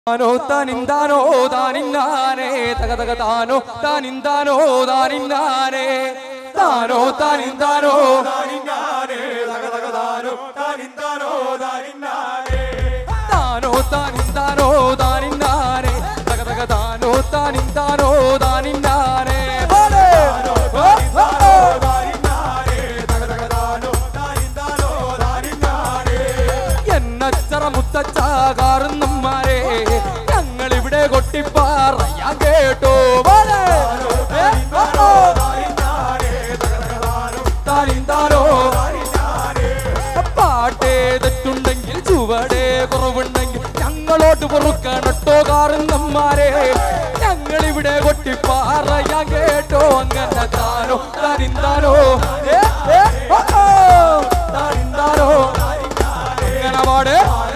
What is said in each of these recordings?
താനോ താനിന്താനോ താനിന്നാനേ തക തക താനോ താനിന്താനോ താനിന്നാനേ താനോ താനിന്താനോ താനോ താനിന്താനോ താനിന്നാനേ തക തക താനോ താനിന്താനോ താനിന്നാനേ ഓടേ. ഓ, ഓ, ഓ. എന്നച്ചറ മുത്തച്ഛ കാറുന്നമ്മാരെ ഞങ്ങൾ ഇവിടെ കൊട്ടിപ്പാറയാൻ കേട്ടോ വാടേ. ഏ, ഓ, ഓ. താനിന്താനോ പാട്ടേ തെറ്റുണ്ടെങ്കിൽ ചുവടേ കുറവുണ്ടെങ്കിൽ ഞങ്ങളോട്ട് പൊറുക്കണട്ടോ കാറുന്നമ്മാരെ ഞങ്ങൾ ഇവിടെ കൊട്ടിപ്പാറയാൻ കേട്ടോ അങ്ങനെ താനോ താനിന്താനോ ഏ, ഏ, ഓ, ഓ. താനിന്താനോ എങ്ങനെ പാട്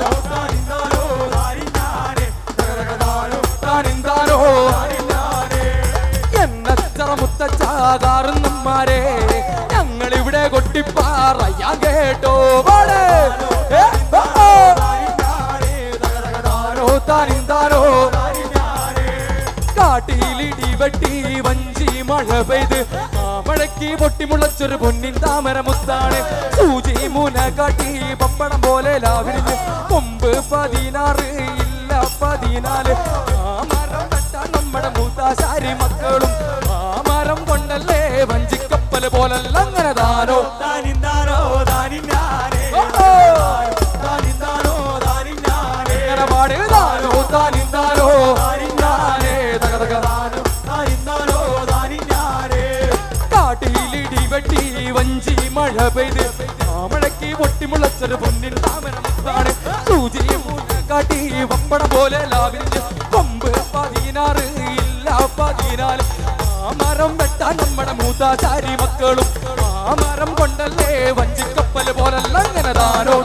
താനിന്താനോ എന്നച്ചറ മുത്തച്ചാകാറുന്നമ്മാരെ ഞങ്ങൾ ഇവിടെ കൊട്ടിപ്പാറയാൻ കേട്ടോ പാട് ഏ, ഓ, ഓ. താനോ താനിന്താനോ കാട്ടിയിലിടി വെട്ടി വഞ്ചി മഴ പെയ്ത് ആ മഴയ്ക്ക് പൊട്ടിമുളച്ചൊരു പൊന്നിൻ താമര മുത്താണ് സൂചി മൂന കാട്ടി പപ്പടം പോലെ ലാവിരിഞ്ഞ് കൊമ്പ് പതിനാറ് ഇല്ല പതിനാല് ആ മരം വെട്ടാൻ നമ്മുടെ മൂത്താശാരി മക്കളും ആ മരം കൊണ്ടല്ലേ വഞ്ചിക്കപ്പല് പോലല്ല അങ്ങനെ താനോ ഓ, ഓ. അങ്ങനെ പാട് താനോ താനിന്താനോ താനിന്നാനേ തക തക കാട്ടിലിടി വെട്ടി വഞ്ചി മഴ പെയ്ത് മാമഴയ്ക്ക് പൊട്ടിമുളച്ചൊരു പൊന്നിൻ താമരമാണ് സൂചി കാട്ടി പപ്പട പോലെ ലാവിഞ്ഞ് കൊമ്പ് പതിനാറ് ഇല്ല പതിനാല് ആ മരം വെട്ടാൻ നമ്മുടെ മൂത്താചാരി മക്കളും ആ മരം കൊണ്ടല്ലേ വഞ്ചിക്കപ്പല് പോലല്ല അങ്ങനെ താനോ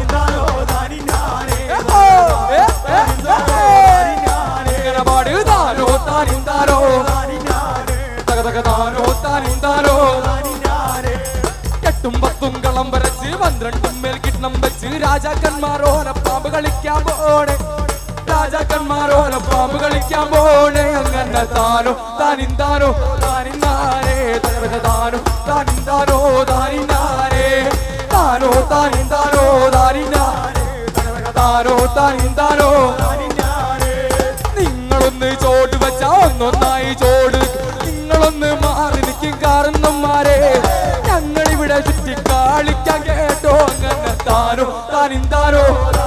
ഏ, ഓ, ഏ, ഏ, ഏ. ഇങ്ങനെ പാട് താനോ താനിന്താനോ തക തക താനോ താനിന്താനോ എട്ടും പത്തും കളം വരച്ച് പന്ത്രണ്ടും മേൽ കിണ്ണം വെച്ച് രാജാക്കന്മാരോല പാമ്പ് കളിക്കാൻ പോണേ രാജാക്കന്മാരോല പാമ്പ് കളിക്കാൻ പോണേ അങ്ങനെ താനോ താനിന്താനോ താനിന്നാരേ തക തക താനോ താനിന്താനോ താനിന്നാരേ താനോ താനിന്താനോ താനിന്നാരേ തക തക താനോ താനിന്താനോ നിങ്ങളൊന്ന് ചോട് വെച്ച ഒന്നൊന്നായി ചോട് നിങ്ങളൊന്ന് മാറി നിൽക്കും കാരണന്മാരെ ഞങ്ങൾ ഇവിടെ ചുറ്റി കാളിക്കാൻ കേട്ടോ അങ്ങനെ താനോ താനിന്താനോ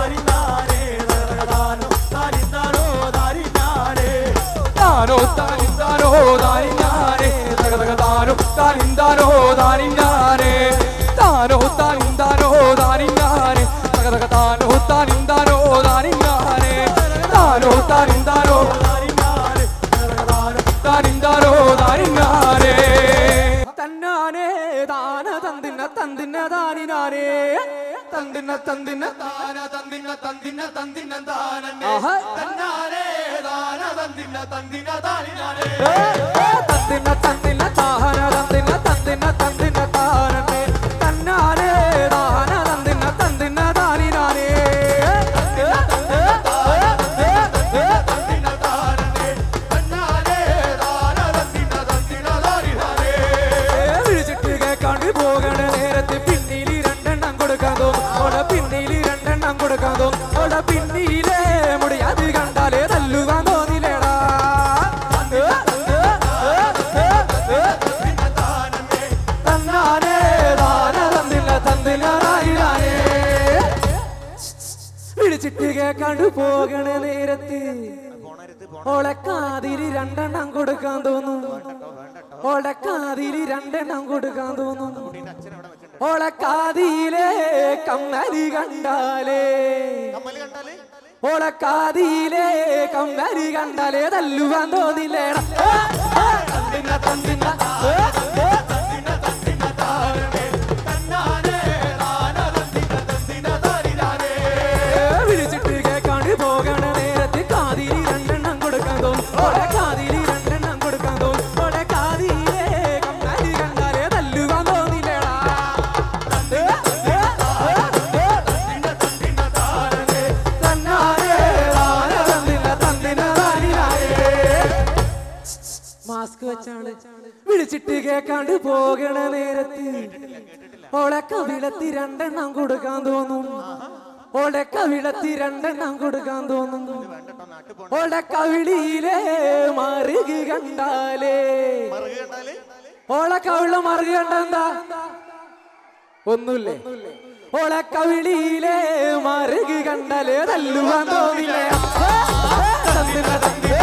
താനോ താനിന്താനോ താനിന്നാരെ തക തക താനോ താനിന്താനോ താനിന്നാരെ താനോ താനിന്താനോ താനിന്നാരെ തക തക താനോ താനിന്താനോ താനിന്നാരെ താനോ താനിന്താനോ താനിന്താനോ താനിന്നാരെ തന്നാനേ താന തന്തിന്ന തന്തിന്ന താനിനാനേ തന്തിന്ന തന്തിന്ന താന തന്തിന്ന തന്തിന്ന തന്തിന്ന താനേ തന്നാനേ താന തന്തിന്ന തന്തിന്ന താനിനാനേ തന്തിന്ന തന്തിന്ന താന തന്തിന്ന തന്തിന്ന തന്തിന്ന താനേ തന്നാനേ താന തന്തിന്ന തന്തിന്ന താനിനാനേ വിളിച്ചിട്ട് കേൾക്കാണ്ട് പോകണ നേരത്തെ പിന്നിൽ രണ്ടെണ്ണം കൊടുക്കാൻ തോന്നും ഓടെ പിന്നിൽ രണ്ടെണ്ണം കൊടുക്കാൻ തോന്നും ഓടെ പിന്നിലെ മുടി അത് കണ്ടാലേ തല്ലുവാൻ തോന്നില്ലേടാ തന്നാനേ താന തന്നില്ല തന്നില്ല നായിനാനേ വിളിച്ചിട്ട് കേൾക്കാണ്ട് പോകണ നേരത്ത് ഓളെ കാതിരി രണ്ടെണ്ണം കൊടുക്കാൻ തോന്നുന്നു ഓളെ കാതിരി രണ്ടെണ്ണം കൊടുക്കാൻ തോന്നുന്നു ഓളെ കാതിയിലെ കമ്മലി കണ്ടാലേ ഓളെ കാതിയിലെ കമ്മലി കണ്ടാലേ തല്ലുവാൻ തോന്നില്ലേടാ ഏ, ഏ, തന്തിന്ന, തന്തിന്ന, ഏ, ഏ, തന്തിന്ന, തന്തിന്ന, താരനെ, തന്നാനെ, താന, തന്തിന്ന, തന്തിന്ന, താരിനാനെ. വിളിച്ചിട്ട് കേൾക്കാണ്ട് പോകണ നേരത്ത് കാതിരി രണ്ടെണ്ണം കൊടുക്കാൻ തോന്നും ഓടെ കാതിരി രണ്ടെണ്ണം കൊടുക്കാൻ തോന്നും ഓടെ കാതിയിലെ കമ്മലി കണ്ടാലേ തല്ലുവാൻ തോന്നില്ലേടാ ഏ, ഏ, ഏ, ഏ, തന്നാനെ, താന, തന്തിന്ന, മാസ്ക് വെച്ചാണ് വിളിച്ചിട്ട് കേക്കാണ്ട് പോകണ നേരത്ത് ഓളെ കവിളത്തി രണ്ടെണ്ണം കൊടുക്കാൻ തോന്നും ഓളെ കവിളത്തി രണ്ടെണ്ണം കൊടുക്കാൻ തോന്നും ഓളെ കവിളിയിലെ മറുകി കണ്ടാലേ മറുക് കണ്ടാല് ഓളെ കവിള മറുകി കണ്ടെന്താ ഒന്നുമില്ലേ ഓളെ കവിളിയിലെ മറുകി കണ്ടാലേ തല്ലുവാൻ തോന്നില്ലേ തന്നില്ല, തന്നില്ല.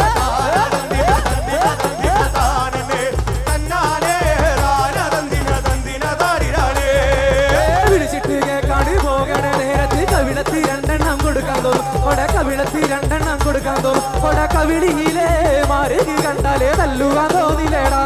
താനമേ തന്നാലേ താനതന്തിന തന്തിന താരിരാലേ വിളിച്ചിട്ട് കേക്കാണ്ട് പോകണ നേരത്ത് കവിളത്തി രണ്ടെണ്ണം കൊടുക്കാൻ തോന്നും കൊട കവിളത്തി രണ്ടെണ്ണം കൊടുക്കാൻ തോന്നും കൊട കവിളിയിലെ മാറി കണ്ടാലേ തല്ലുവാൻ തോന്നില്ലേടാ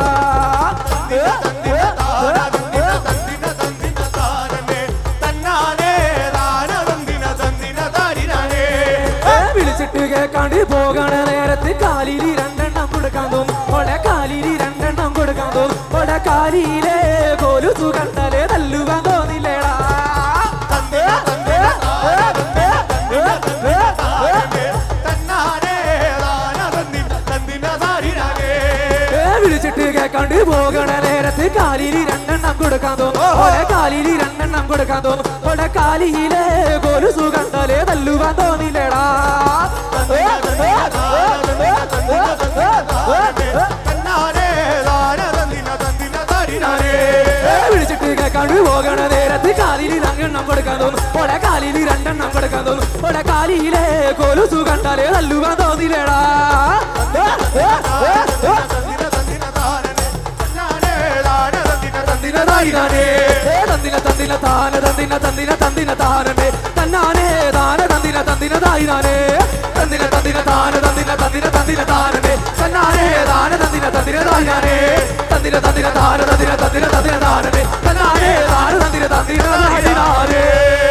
തന്തിന തന്തിന താനമേ തന്നാലേ താനതന്തിന തന്തിന താരിരാലേ ഏ, വിളിച്ചിട്ട് കേക്കാണ്ട് പോകണ നേരത്ത് കാലിലി രണ്ടെണ്ണം കൊടുക്കാൻ തോന്നും കൊട കാലിലി രണ്ടെണ്ണം കൊടുക്കാൻ തോന്നും കൊട കാലിയിലെ കോലുസു കണ്ടാലേ തല്ലുവാൻ തോന്നില്ലേടാ തന്തിന തന്തിന താനതന്തിന തന്തിന താനമേ തന്നാലേ താനതന്തിന തന്തിന താരിരാലേ ഏ, വിളിച്ചിട്ട് കേക്കാണ്ട് പോകണ നേരത്ത് കാലിലി രണ്ടെണ്ണം കൊടുക്കാൻ തോന്നും ഒടെ കാലിലി രണ്ടെണ്ണം കൊടുക്കാൻ തോന്നും ഒടെ കാലിയിലെ കൊലുസു കണ്ടാലേ തല്ലുവാൻ തോന്നില്ലേടാ ഏ, ഏ, ഏ, ഏ, ഏ, ഏ, ഏ. തന്നാലേ താനതന്തിന തന്തിന താരിരാലേ ഏ, വിളിച്ചിട്ട് കേക്കാണ്ട് പോകണ നേരത്ത് കാലിലി രണ്ടെണ്ണം കൊടുക്കാൻ തോന്നും ഒടെ കാലിലി രണ്ടെണ്ണം കൊടുക്കാൻ തോന്നും ഒടെ കാലിയിലെ കൊലുസു കണ്ടാലേ തല്ലുവാൻ തോന്നില്ലേടാ ഏ, ഏ, ഏ, ഏ. തന്തിന തന്തിന താനമേ തന്നാലേ താനതന്തിന തന്തിന തായിനാനേ തന്തിന തന്തിന താന തന്തിന തന്തിന തന്തിന താനമേ തന്നാനേ താന തന്തിന തന്തിന തായിനാനേ തന്തിന തന്തിന താന തന്തിന തന്തിന തന്തിന താനമേ തന്നാനേ താന തന്തിന തന്തിന തായിനാനേ തന്തിന തന്തിന താന തന്തിന തന്തിന തന്തിന താനമേ തന്നാനേ താന തന്തിന തന്തിന തായിനാനേ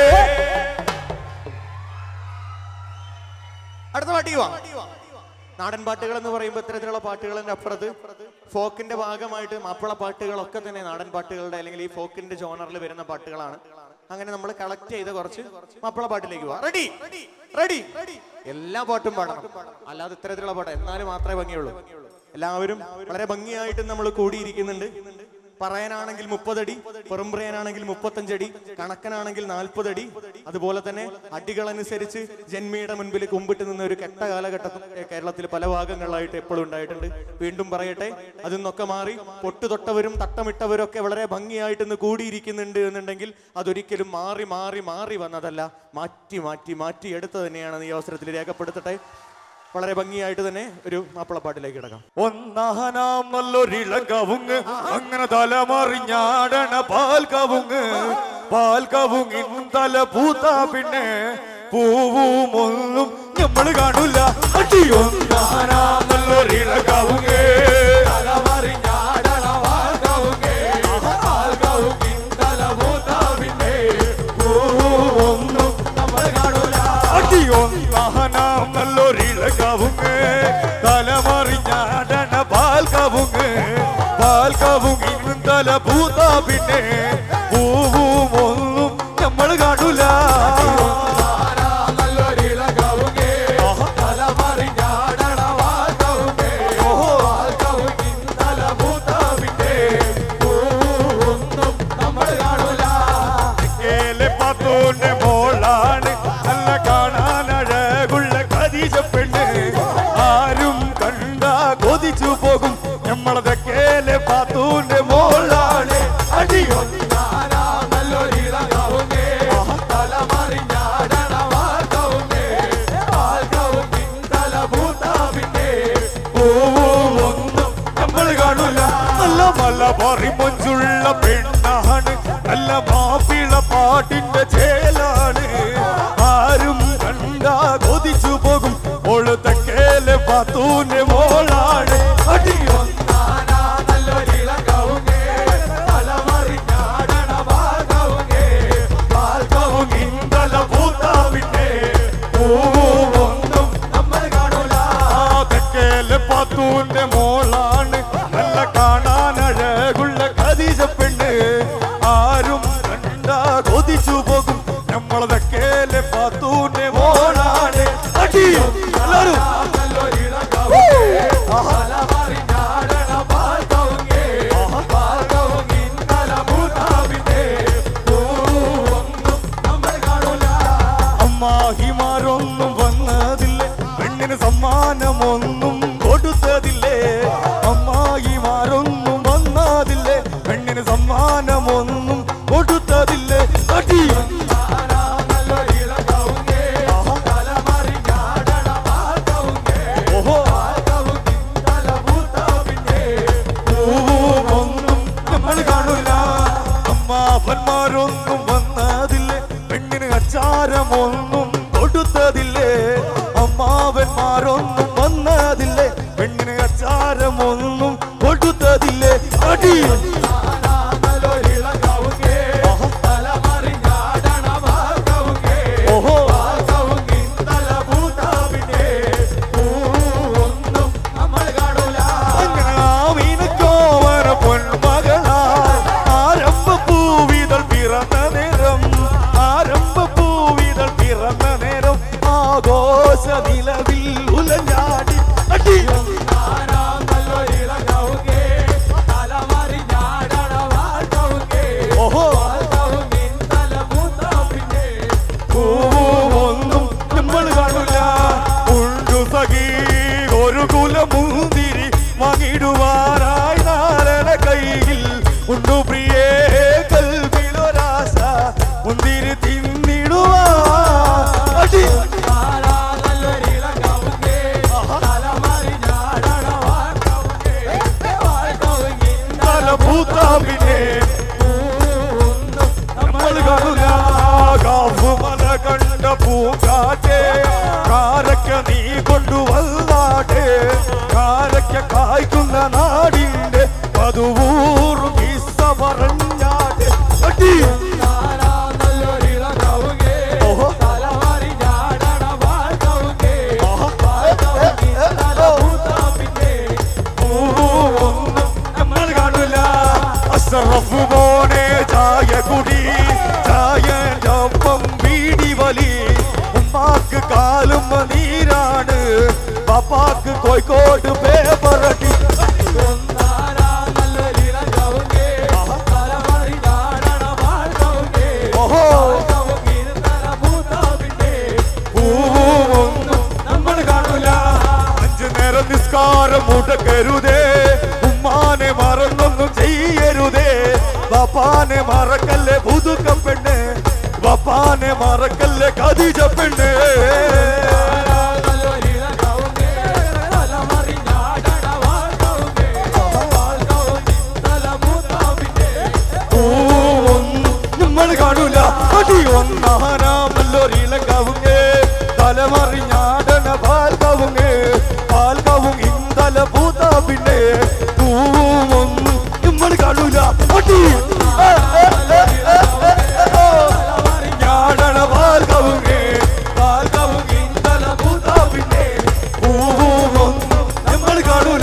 അടുത്ത പാട്ടി വാ നാടൻ പാട്ടുകൾ എന്ന് പറയുമ്പോൾ ഇത്തരത്തിലുള്ള പാട്ടുകളിന്റെ അപ്പുറത്ത് ഫോക്കിന്റെ ഭാഗമായിട്ട് മാപ്പിള പാട്ടുകളൊക്കെ തന്നെ നാടൻ പാട്ടുകളുടെ അല്ലെങ്കിൽ ഈ ഫോക്കിന്റെ ജോണറിൽ വരുന്ന പാട്ടുകളാണ് അങ്ങനെ നമ്മൾ കളക്ട് ചെയ്ത കുറച്ച് മാപ്പിള പാട്ടിലേക്ക് പോവാം റെഡി റെഡി എല്ലാ പാട്ടും പാടണം അല്ലാതെ ഇത്തരത്തിലുള്ള പാട്ട് എന്നാലും മാത്രമേ ഭംഗിയുള്ളൂ എല്ലാവരും വളരെ ഭംഗിയായിട്ട് നമ്മൾ കൂടിയിരിക്കുന്നുണ്ട് പറയാനാണെങ്കിൽ മുപ്പതടി പെറുമ്പ്രയാനാണെങ്കിൽ മുപ്പത്തഞ്ചടി കണക്കനാണെങ്കിൽ നാൽപ്പതടി അതുപോലെ തന്നെ അടികളനുസരിച്ച് ജന്മിയുടെ മുൻപിൽ കുമ്പിട്ട് നിന്ന ഒരു കെട്ട കാലഘട്ടം കേരളത്തിൽ പല ഭാഗങ്ങളിലായിട്ട് എപ്പോഴും ഉണ്ടായിട്ടുണ്ട് വീണ്ടും പറയട്ടെ അതിൽ നിന്നൊക്കെ മാറി പൊട്ടുതൊട്ടവരും തട്ടമിട്ടവരും ഒക്കെ വളരെ ഭംഗിയായിട്ട് ഇന്ന് കൂടിയിരിക്കുന്നുണ്ട് എന്നുണ്ടെങ്കിൽ അതൊരിക്കലും മാറി മാറി മാറി വന്നതല്ല മാറ്റി മാറ്റി മാറ്റി എടുത്ത് തന്നെയാണ് ഈ അവസരത്തിൽ രേഖപ്പെടുത്തട്ടെ വളരെ ഭംഗിയായിട്ട് തന്നെ ഒരു മാപ്പിളപ്പാട്ടിലേക്ക് കിടക്കാം ഒന്നാനാം നല്ലൊരിള കവുങ്ങ് അങ്ങനെ തലമറിഞ്ഞാടണ പാൽ കവുങ്ങ് പാൽ കവുങ്ങിൻ തല പൂത്താ പിന്നെ പൂവും ഒന്നും നമ്മള് കാണൂല അടി ഒന്നാനാം നല്ലൊരിള കവുങ്ങ് അടി ഒന്നാനാം നല്ലൊരിള കവുങ്ങ് തലമറിഞ്ഞാടണ പാൽ കവുങ്ങ് പാൽ കവുങ്ങിൻ തല പൂത്താ പിന്നെ പൂവും ഒന്നും നമ്മൾ കാണൂല ഏലെ പാത്തോന്റെ മോളാണ് നല്ല കാണാൻ അഴകുള്ള ഖദീജ പെണ്ണ് ആരും കണ്ട കൊതിച്ചു പോകും നമ്മളതെ കേലെ പാത്തൂന്റെ മോളാണ് അടിയോ ഒന്നും നമ്മൾ കാണൂല നല്ല മല പറിമൊഞ്ചുള്ള പെണ്ണാണ് നല്ല മാപ്പിള പാട്ടിന്റെ ചേലാണ് ആരും കണ്ടാ കൊതിച്ചു പോകും ഓള് തെക്കേലെ പാത്തൂന്റെ മോളാണ് അടിയോ ഇന്തല പൂത്താവിന്റെ പൂവൊന്നും ആ തെക്കേലെ പാത്തൂന്റെ മോളാണ് നല്ല കാണാൻ അഴകുള്ള ഖദീജ പെണ്ണ് ആരും കണ്ടാ കൊതിച്ചു പോകും നമ്മളെ തെക്കേലെ പാത്തൂന്റെ മോളാണ് അടിയോ എല്ലാരും ഊ. ആഹാ. സമ്മാനമൊന്നും കൊടുത്തതില്ലേ അമ്മായിമാരൊന്നും വന്നതില്ലേ പെണ്ണിന് സമ്മാനമൊന്നും കൊടുത്തതില്ലേ അടി ഓഹോ പൂവൊന്നും നമ്മൾ കാണൂല അമ്മാപ്പന്മാരൊന്നും വന്നതില്ലേ പെണ്ണിന് അച്ചാരമൊന്നും കൊടുത്തതില്ലേ അമ്മാവന്മാരൊന്നും വന്നതില്ലേ പെണ്ണിന് അച്ചാരമൊന്നും കൊടുത്തതില്ലേ അടി ഓഹോ അങ്ങനെ ആമീനക്കോവര പൊന്മകളാ ആരംഭ പൂവിതൾ പിറന്ന നേരം ആരംഭ പൂവിതൾ പിറന്ന നേരം ആഘോഷ നിലവിൽ ഉലഞ്ഞാടി അടി ഓഹോ പൂവൊന്നും നമ്മൾ കാണൂല ഉണ്ടു സഖി ഒരു കുലമുന്തിരി വാങ്ങിടുവാനായി നാരണ കയ്യിൽ ഉണ്ടു പ്രിയേ കൽവിലൊരാശ മുന്തിരി തിന്നിടുവാ അടി തലപൂത്ത പിന്നെ നമ്മൾ കാണുക കാവുമല കണ്ട പൂങ്കാറ്റേ കാരക്ക നീ കൊണ്ടുവന്നാട്ടെ കാരക്ക കായ്ക്കുന്ന നാടിന്റെ പതുവൂറും ഈസ പറഞ്ഞാട്ടെ അടി ഓഹോ പൂവൊന്നും നമ്മൾ കാണൂല അസറഫ് പോണേ ചായ കുടി ചായന്റെ ഒപ്പം വീടി വലി ഉമ്മാക്ക് കാലും നീരാണ് പാപ്പാക്ക് കോഴിക്കോട് പേപ്പറടി ഓഹോ പൂവൊന്നും നമ്മൾ കാണൂല അഞ്ചു നേരം നിസ്കാരം മുടക്കരുതേ ഉമ്മാനെ മറന്നൊന്നും ചെയ്യരുതേ ബാപ്പാനെ മറക്കല്ലേ പുതുക്ക പെണ്ണ് ബാപ്പാനെ മറക്കല്ലേ കതിജ പെണ്ണ് പൂവൊന്നും നമ്മൾ കാണൂല അടി ഒന്നാനാമല്ലൊരിളങ്കാവുങ്ങേ തലമറിഞ്ഞാടണ പാൽ കവുങ്ങ് പാൽ കവുങ് ഇന്തല പൂത്ത പിന്നെ പൂവൊന്നും നമ്മൾ കാണൂല അടി ഞാടണ പാൽ കവുങ്ങ് പാൽ കവുങ് ഇന്തല പൂത്ത പിന്നെ പൂവൊന്നും നമ്മൾ കാണൂല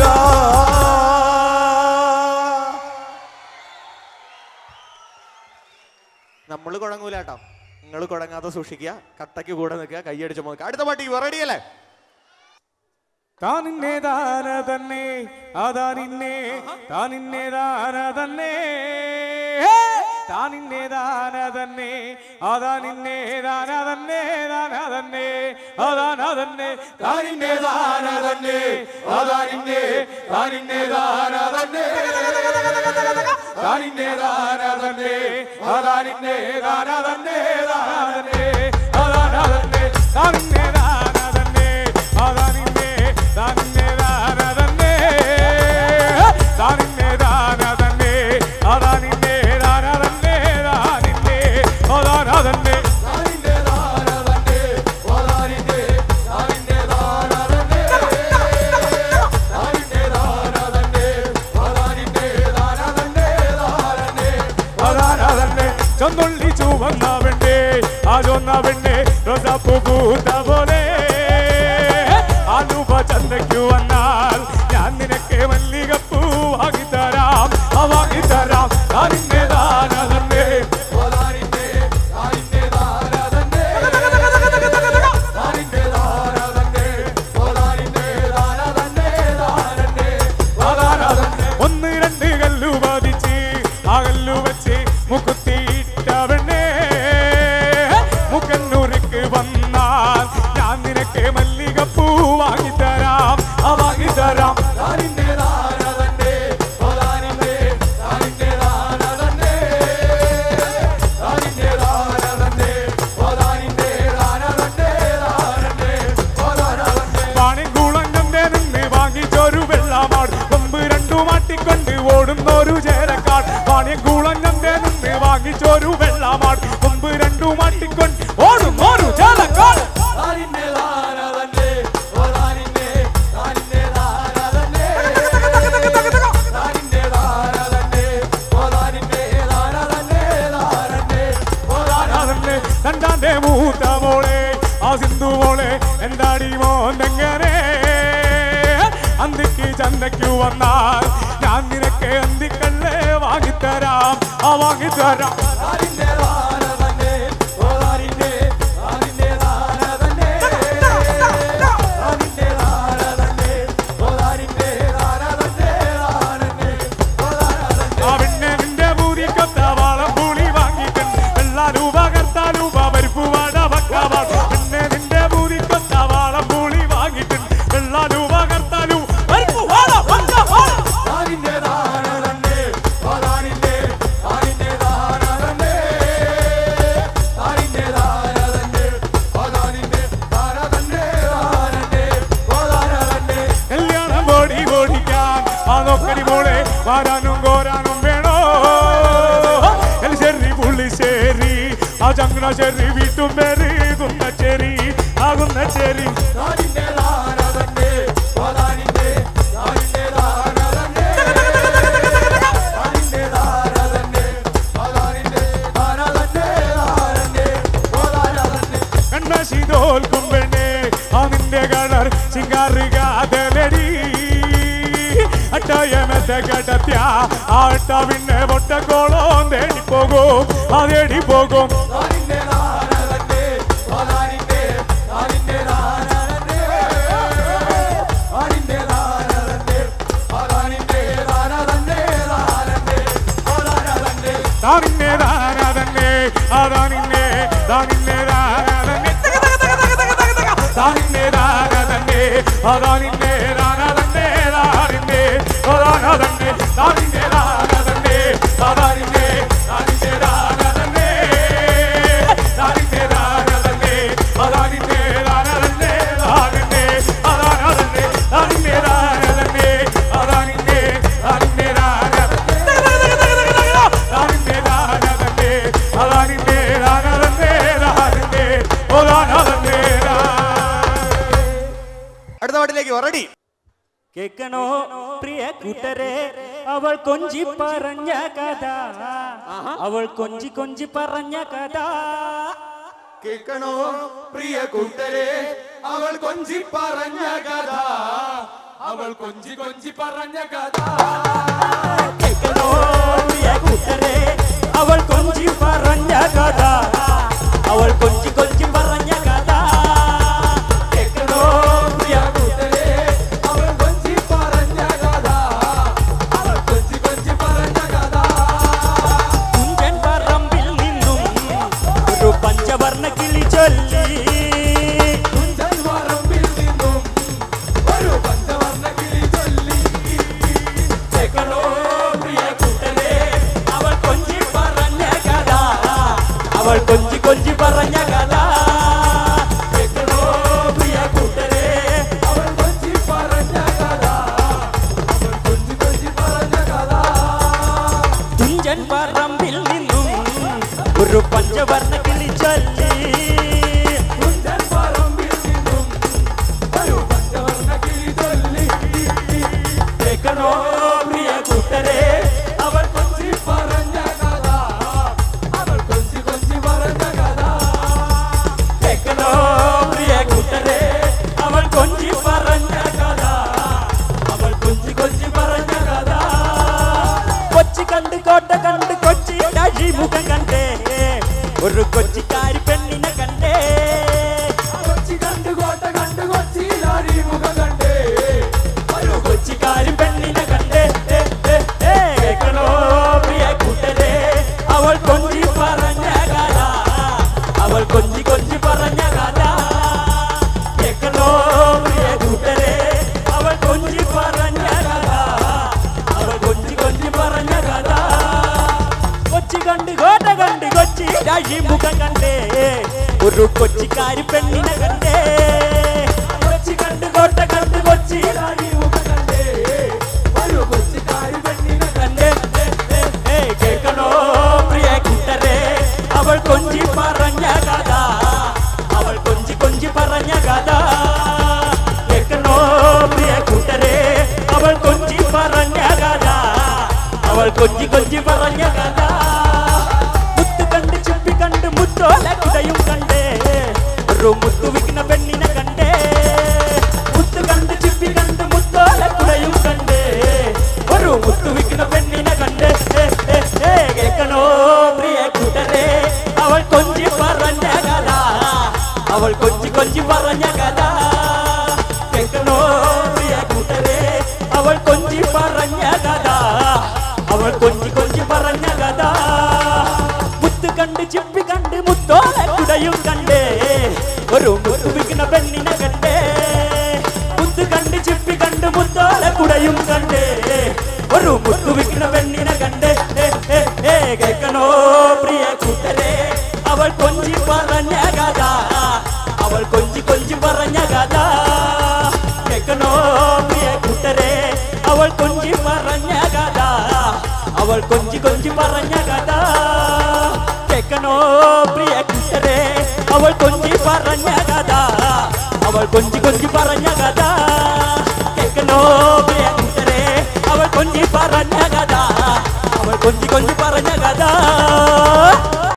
നമ്മൾ കുഴങ്ങൂല കേട്ടോ നിങ്ങൾ കുഴങ്ങാതെ സൂക്ഷിക്കുക കട്ടയ്ക്ക് കൂടെ നിൽക്കുക കൈയടിച്ച് നോക്കുക അടുത്ത പാട്ടി റെഡി അല്ലേ താനിന്നെ താന തന്നെ അതാ നിന്നെ താനിന്നെ താന തന്നെ താനിന്നെ താന തന്നെ അതാ നിന്നെ താന തന്നെ താന തന്നെ അതാന തന്നെ താനിന്നെ താന തന്നെ അതാ നിന്നെ താനിന്നെ താന തന്നെ താനിന്നെ താന തന്നെ അതാ നിന്നെ താന തന്നെ താന തന്നെ അതാന തന്നെ താനിന്നെ താന തന്നെ അതാ നിന്നെ താനിന്നെ താന തന്നെ താനിന്നെ താന തന്നെ അതാ നിന്നെ താന തന്നെ താനിന്നെ അതാന തന്നെ താനിന്നെ താന തന്നെ അതാ നിന്നെ താനിന്നെ താന തന്നെ താനിന്നെ താന തന്നെ അതാ നിന്നെ താന തന്നെ താനന്നെ അതാനതന്നെ ചൊന്നുള്ളി ചുവന്നവന്റെ ആ ചൊന്നവന്റെ റോസാപ്പൂ പൂത്ത പോലെ അനുപ ചന്തയ്ക്കു വന്നാൽ ഞാൻ നിനക്ക് മല്ലികപ്പൂ വാങ്ങിത്തരാം ആ വാങ്ങിത്തരാം താനിന്നെ താനതന്നെ താനിന്നെ താനിന്നെ താനതന്നെ താനിന്നെ താനതന്നെ താനിന്നെ താനതന്നെ താനന്നെ അതാനതന്നെ ഒന്ന് രണ്ട് കല്ലു ബാധിച്ച് ആ കല്ലു വെച്ച് മുക്കുത്തിയിട്ടവണ്ണേ മുക്കന്നൂർക്ക് വന്നാൽ ഞാൻ നിനക്ക് മല്ലികപ്പൂ വാങ്ങിത്തരാം രണ്ടും ആട്ടിക്കൊണ്ട് ഓടുന്നൊരു ചേരക്കാട് വാണിയംകുളം ഞന്റെ നിന്ന് വാങ്ങിച്ചൊരു വെള്ളമാട് കൊമ്പ് രണ്ടും ആട്ടിക്കൊണ്ട് ഓടുന്നൊരു ചേരക്കാട് താനിന്റെ താന തന്നെ ഓ താനിന്റെ താനിന്റെ താന തന്നെ താനിന്റെ താന തന്നെ ഓ താനിന്റെ താന തന്നെ താനന്റെ ഓ താന അതന്നെ രണ്ടാന്റെ മൂത്ത മോളെ ആ സിന്ധു മോളെ എന്താടി മോന്നെങ്ങനെ അന്തിക്ക് ചന്തയ്ക്ക് വന്നാൽ ഞാൻ നിനക്ക് അന്തിക്കല്ലേ വാങ്ങിത്തരാം ആ വാങ്ങിത്തരാം താനിന്റെ താന തന്നെ ഓ താനിന്റെ താനിന്റെ താന തന്നെ താനിന്റെ താന തന്നെ ഓ താനിന്റെ താന തന്നെ താനന്റെ ഓ താന തന്നെ ആ പിന്നെ നിന്റെ പൂതിക്കൊത്ത വാളം പുളി വാങ്ങിക്കണ്ട് വെള്ള രൂപ കർത്ത രൂപ പരിപ്പ് വാട പക്കവാൾ പിന്നെ നിന്റെ പൂതിക്കൊത്ത വാളം പുളി വാങ്ങിക്കണ്ട് വെള്ള രൂപ കർത്ത രൂപ പരിപ്പ് വാട പക്കവാൾ താനിന്റെ താന തന്നെ ഓ താനിന്റെ താനിന്റെ താന തന്നെ താനിന്റെ താന തന്നെ ഓ താനിന്റെ താന തന്നെ താനന്റെ ഓ താന തന്നെ കല്യാണം ഓടി ഓടിക്കാൻ ആ നോക്കടി മോളെ വാരാനും കോരാനും വേണോ എലിശ്ശേരി പുള്ളിശ്ശേരി ആ ചങ്ങനാശ്ശേരി വീട്ടും പേര് കുന്നച്ചേരി ആ കുന്നച്ചേരി താനിന്റെ താന തന്നെ ഓ താനിന്റെ താനിന്റെ താന തന്നെ താനിന്റെ താന തന്നെ ഓ താനിന്റെ താന തന്നെ താനന്റെ ഓ താന തന്നെ കണ്ണാശി തോൽക്കും പെണ്ണേ ആ നിന്റെ കളർ സിംഗാറുകാതലടി അട്ടായമത്തെ കടത്തിയ ആ അട്ട പിന്നെ പൊട്ടക്കോളം തേടി പോകും ആ തേടി പോകും താനിന്റെ താന തന്നെ ഓ താനിന്റെ താനിന്റെ താന തന്നെ താനിന്റെ താന തന്നെ ഓ താനിന്റെ താന തന്നെ താനന്റെ ഓ താന തന്നെ താനിന്നെ താനാ തന്നെ അതാനിന്നെ താനിന്നെ താനാ തന്നെ താനിന്നെ താനാ തന്നെ അതാനിന്നെ താനാ തന്നെ താനിന്നെ അതാനാ തന്നെ താനിന്നെ താനാ തന്നെ അതാനിന്നെ താനിന്നെ താനാ തന്നെ താനിന്നെ താനാ തന്നെ അതാനിന്നെ താനാ തന്നെ താനിന്നെ അതാനാ തന്നെ താനിന്നെ താനാ തന്നെ അതാനിന്നെ താനിന്നെ താനാ താനിന്നെ താനാ തന്നെ അതാനിന്നെ താനാ തന്നെ താനിന്നെ അതാനാ തന്നെ അടുത്ത പാട്ടിലേക്ക് റെഡി കേൾക്കണോ പ്രിയ കൂട്ടരെ അവൾ കൊഞ്ചി പറഞ്ഞ കഥ അവൾ കൊഞ്ചി കൊഞ്ചി പറഞ്ഞ കഥ കേൾക്കണോ പ്രിയ കൂട്ടരെ അവൾ കൊഞ്ചി പറഞ്ഞ കഥ അവൾ കൊഞ്ചി കൊഞ്ചി പറഞ്ഞ കഥ കേൾക്കണോ പ്രിയ കൂട്ടരെ അവൾ കൊഞ്ചി പറഞ്ഞ കഥ അവൾ കൊഞ്ചി കൊഞ്ചി പറഞ്ഞ കഥ കേൾക്കണോ പ്രിയ കൂട്ടരെ അവൾ കൊഞ്ചി പറഞ്ഞ കഥ അവൾ കൊഞ്ചി കൊഞ്ചി പറഞ്ഞ കഥ കുഞ്ചൻ പറമ്പിൽ നിന്നും ഒരു പഞ്ചവർണ്ണ കിളി ചൊല്ലി കുഞ്ചൻ പറമ്പിൽ നിന്നും ഒരു പഞ്ചവർണ്ണ കിളി ചൊല്ലി കേൾക്കണോ പ്രിയ കൂട്ടരെ അവൾ കൊഞ്ചി പറഞ്ഞ കഥ അവൾ കൊഞ്ചി കൊഞ്ചി പറഞ്ഞ കഥ കേൾക്കണോ പ്രിയ കൂട്ടരെ അവൾ കൊഞ്ചി പറഞ്ഞ കഥ അവൾ കൊഞ്ചി കൊഞ്ചി പറഞ്ഞ കഥ കുഞ്ചൻ പറമ്പിൽ നിന്നും ഒരു പഞ്ചവർണ്ണ കിളി ചൊല്ലി കുഞ്ചൻ പറമ്പിൽ നിന്നും ഒരു പഞ്ചവർണ്ണ കിളി ചൊല്ലി കേൾക്കണോ പ്രിയ കൂട്ടരെ അവൾ കൊഞ്ചി പറഞ്ഞ കഥ അവൾ കൊഞ്ചി കൊഞ്ചി പറഞ്ഞ കഥ കേൾക്കണോ പ്രിയ കൂട്ടരെ അവൾ കൊഞ്ചി പറഞ്ഞ കഥ അവൾ കൊഞ്ചി കൊഞ്ചി പറഞ്ഞ കഥ കൊച്ചി കണ്ട് കോട്ട കണ്ട് കൊച്ചി മുഖം കണ്ടേ ഒരു കൊച്ചിക്കാരി പെണ്ണിനെ കണ്ടേ കൊച്ചി കണ്ടു കോട്ട കണ്ടു കൊച്ചി നാരി മുഖം കണ്ടേ ഒരു കൊച്ചിക്കാരി പെണ്ണിനെ കണ്ടേ ഏ, ഏ, ഏ. കേൾക്കണോ പ്രിയ കൂട്ടരെ അവൾ കൊഞ്ചി പറഞ്ഞ കഥ അവൾ കൊഞ്ചി കൊഞ്ചി പറഞ്ഞ കഥ കേൾക്കണോ പ്രിയ കൂട്ടരെ അവൾ കൊഞ്ചി പറഞ്ഞ കഥ അവൾ കൊഞ്ചി കൊഞ്ചി പറഞ്ഞ കഥ കൊച്ചി കണ്ട് കോട്ട കണ്ട് കൊച്ചി രാഴി മുഖം കണ്ടേ ഒരു കൊച്ചിക്കാരി പെണ്ണിനെ കണ്ടേ കൊച്ചി കണ്ട് കോട്ട കണ്ട് കൊച്ചി നാരി മുഖം കണ്ടേ ഒരു കൊച്ചി പറഞ്ഞ കഥ മുത്ത് കണ്ട് ചുപ്പി കണ്ട് മുത്തോല കുടയും കണ്ടേ ഒരു മുത്തു വിൽക്കുന്ന പെണ്ണിനെ കണ്ടേ മുത്ത് കണ്ട് ചുപ്പി കണ്ട് മുത്തോല കുടയും കണ്ടേ ഒരു മുത്തു വിൽക്കുന്ന പെണ്ണിനെ കണ്ടേ ഏ, ഏ, ഏ, കേൾക്കണോ പ്രിയ കൂട്ടരെ അവൾ കൊഞ്ചി പറഞ്ഞ കഥ അവൾ കൊഞ്ചി കൊഞ്ചി പറഞ്ഞ കഥ കേൾക്കണോ പ്രിയ കൂട്ടരെ അവൾ കൊഞ്ചി പറഞ്ഞ കഥ അവൾ കൊഞ്ചി കൊഞ്ചി പറഞ്ഞ കഥ മുത്ത് കണ്ട് ചിപ്പി കണ്ട് മുത്തോളെ കുടയും കണ്ടേ ഒരു മുത്തു വിൽക്കുന്ന പെണ്ണിനെ കണ്ടേ മുത്ത് കണ്ട് ചിപ്പി കണ്ട് മുത്തോളെ കുടയും കണ്ടേ ഒരു മുത്തു വിൽക്കുന്ന പെണ്ണിനെ കണ്ടേ ഏ, ഏ, ഏ, കേൾക്കണോ പ്രിയ കൂട്ടരെ അവൾ കൊഞ്ചി പറഞ്ഞ കഥ അവൾ കൊഞ്ചി കൊഞ്ചി പറഞ്ഞ കഥ കേൾക്കണോ പ്രിയ കൂട്ടരെ അവൾ കൊഞ്ചി പറഞ്ഞ കഥ അവൾ കൊഞ്ചി കൊഞ്ചി പറഞ്ഞ കഥ കേൾക്കണോ പ്രിയ കൂട്ടരെ അവൾ കൊഞ്ചി പറഞ്ഞ കഥ അവൾ കൊഞ്ചി കൊഞ്ചി പറഞ്ഞ കഥ കേൾക്കണോ പ്രിയ കൂട്ടരെ അവൾ കൊഞ്ചി പറഞ്ഞ കഥ അവൾ കൊഞ്ചി കൊഞ്ചി പറഞ്ഞ കഥ